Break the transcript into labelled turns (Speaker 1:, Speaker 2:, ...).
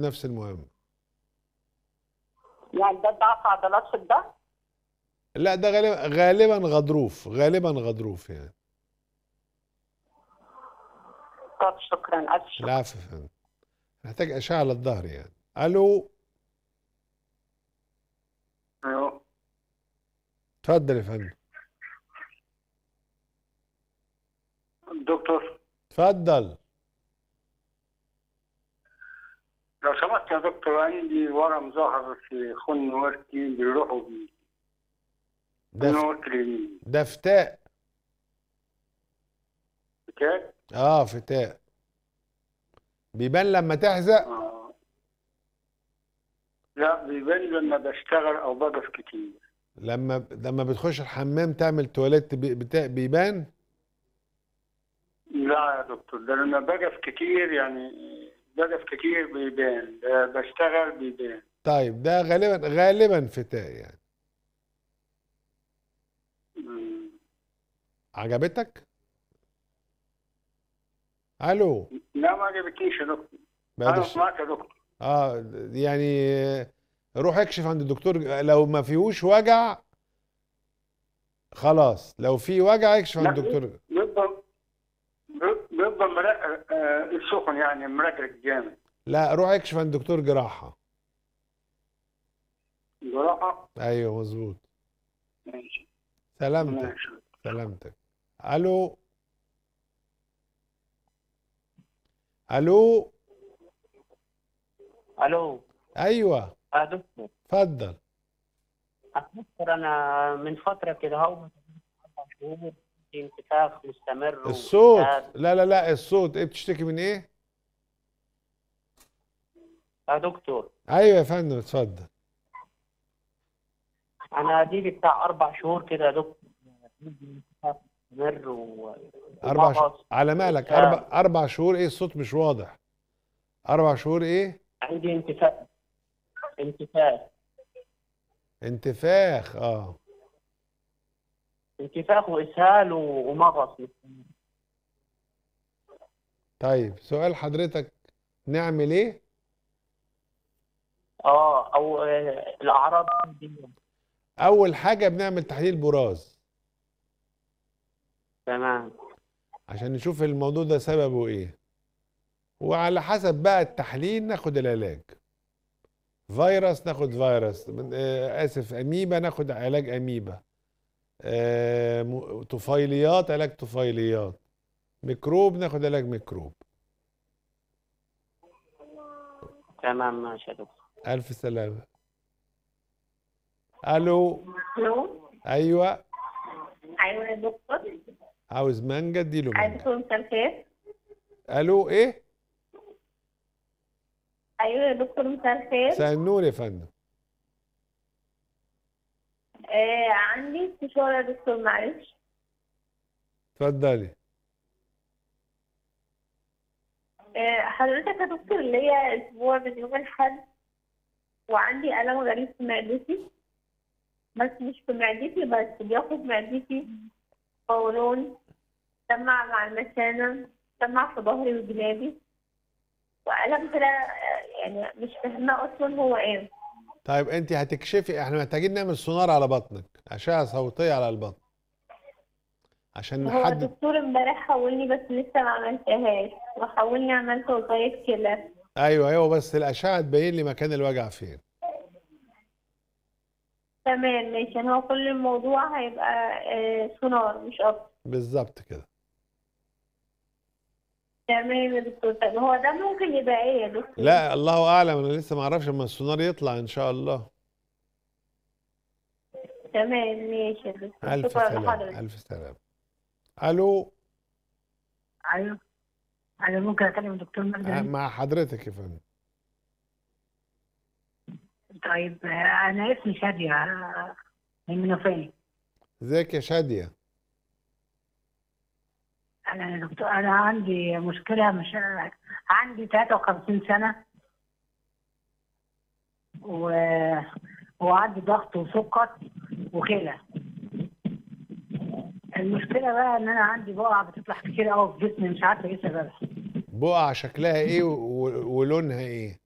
Speaker 1: نفس المهمة
Speaker 2: يعني ده ضعف عضلات في الظهر
Speaker 1: لا ده غالبا غالبا غضروف غالبا غضروف يعني
Speaker 2: طب شكرا الف شكرا
Speaker 1: العفو يا فندم محتاج أشعة للظهر يعني ألو
Speaker 3: ايوه
Speaker 1: اتفضل يا فندم
Speaker 3: دكتور
Speaker 1: اتفضل
Speaker 3: لو سمحت يا دكتور عندي ورم ظهر في خن وركي بيروحوا بيه
Speaker 1: ده
Speaker 3: خن
Speaker 1: ف-
Speaker 3: وركي اليمين
Speaker 1: ده فتاء
Speaker 3: كده
Speaker 1: اه فتاء بيبان لما تحزق
Speaker 3: آه. لا بيبان لما بشتغل او بقف كتير
Speaker 1: لما لما بتخش الحمام تعمل تواليت بي- بتا- بيبان
Speaker 3: لا يا دكتور ده لما بقف كتير يعني بقف كتير بيبان ده بشتغل بيبان
Speaker 1: طيب ده غالبا غالبا فتاء يعني
Speaker 3: مم.
Speaker 1: عجبتك الو
Speaker 3: لا ما عجبتنيش يا دكتور
Speaker 1: بعد
Speaker 3: انا
Speaker 1: الش...
Speaker 3: سمعت يا دكتور
Speaker 1: اه يعني روح اكشف عند الدكتور لو ما فيهوش وجع خلاص لو في وجع اكشف عند
Speaker 3: لا.
Speaker 1: الدكتور
Speaker 3: بيفضل بيفضل مرق- آه، السخن يعني مرقرق جامد
Speaker 1: لا روح اكشف عند دكتور جراحة
Speaker 3: جراحة
Speaker 1: ايوه مظبوط
Speaker 3: ماشي
Speaker 1: سلامتك
Speaker 3: ماشي
Speaker 1: سلامتك الو الو
Speaker 4: الو
Speaker 1: ايوه
Speaker 4: يا دكتور
Speaker 1: اتفضل
Speaker 4: يا دكتور انا من فتره كده هو اربع شهور في انتفاخ مستمر
Speaker 1: الصوت
Speaker 4: وإجهاد.
Speaker 1: لا لا لا الصوت ايه بتشتكي من ايه
Speaker 4: يا دكتور
Speaker 1: ايوه يا فندم اتفضل
Speaker 4: انا دي لي بتاع اربع شهور كده يا دكتور انتفاخ مستمر و
Speaker 1: اربع ش...
Speaker 4: ومغص.
Speaker 1: على مالك
Speaker 4: آه.
Speaker 1: اربع اربع شهور ايه الصوت مش واضح اربع شهور ايه
Speaker 4: عندي انتفاخ انتفاخ
Speaker 1: انتفاخ اه
Speaker 4: انتفاخ واسهال و- ومغص مستمر.
Speaker 1: طيب سؤال حضرتك نعمل ايه
Speaker 4: اه او آه، الاعراض دي
Speaker 1: اول حاجه بنعمل تحليل براز
Speaker 4: تمام
Speaker 1: عشان نشوف الموضوع ده سببه ايه وعلى حسب بقى التحليل ناخد العلاج فيروس ناخد فيروس من- آه، اسف اميبا ناخد علاج اميبا آه، م- طفيليات علاج طفيليات ميكروب ناخد علاج ميكروب
Speaker 4: تمام ماشي يا دكتور
Speaker 1: الف سلامه الو
Speaker 2: الو
Speaker 1: ايوه
Speaker 2: ايوه يا دكتور
Speaker 1: عاوز مانجا اديله
Speaker 2: عايز
Speaker 1: مانجا
Speaker 2: تكون مساء الخير
Speaker 1: الو ايه
Speaker 2: ايوه يا دكتور مساء الخير
Speaker 1: مساء النور يا فندم
Speaker 2: آه عندي استشارة يا دكتور معلش
Speaker 1: اتفضلي
Speaker 2: آه حضرتك يا دكتور ليا اسبوع من يوم الاحد وعندي الم غريب في معدتي بس مش في معدتي بس بياخد معدتي قولون سمع مع المثانة سمع في ظهري وجنابي وألم كده آه، يعني مش فاهمة أصلا هو إيه
Speaker 1: طيب انت هتكشفي احنا محتاجين نعمل سونار على بطنك اشعه صوتيه على البطن عشان
Speaker 2: هو
Speaker 1: نحدد
Speaker 2: الدكتور امبارح حولني بس لسه ما عملتهاش وحولني عملت وظايف كلى
Speaker 1: ايوه ايوه بس الاشعه تبين لي مكان الوجع فين
Speaker 2: تمام ماشي هو كل الموضوع هيبقى آه، سونار مش أكتر
Speaker 1: بالظبط كده
Speaker 2: تمام يا دكتور طب هو ده ممكن يبقى إيه يا دكتور؟
Speaker 1: لا الله اعلم انا لسه ما اعرفش اما السونار يطلع ان شاء الله
Speaker 2: تمام ماشي يا دكتور
Speaker 1: الف
Speaker 2: شكرا
Speaker 1: سلام
Speaker 2: لحضرتك
Speaker 1: الف سلام الو
Speaker 5: ايوه انا ممكن اكلم الدكتور مجدي
Speaker 1: مع حضرتك يا فندم
Speaker 5: طيب آه، انا اسمي شاديه آه، من المنوفيه
Speaker 1: ازيك يا شاديه
Speaker 5: انا يا دكتور انا عندي مشكله مش عندي 53 سنه و... وعندي ضغط وسكر وكلى المشكله بقى ان انا عندي بقع بتطلع كتير قوي في جسمي مش عارفه ايه سببها
Speaker 1: بقع شكلها ايه و- و- ولونها ايه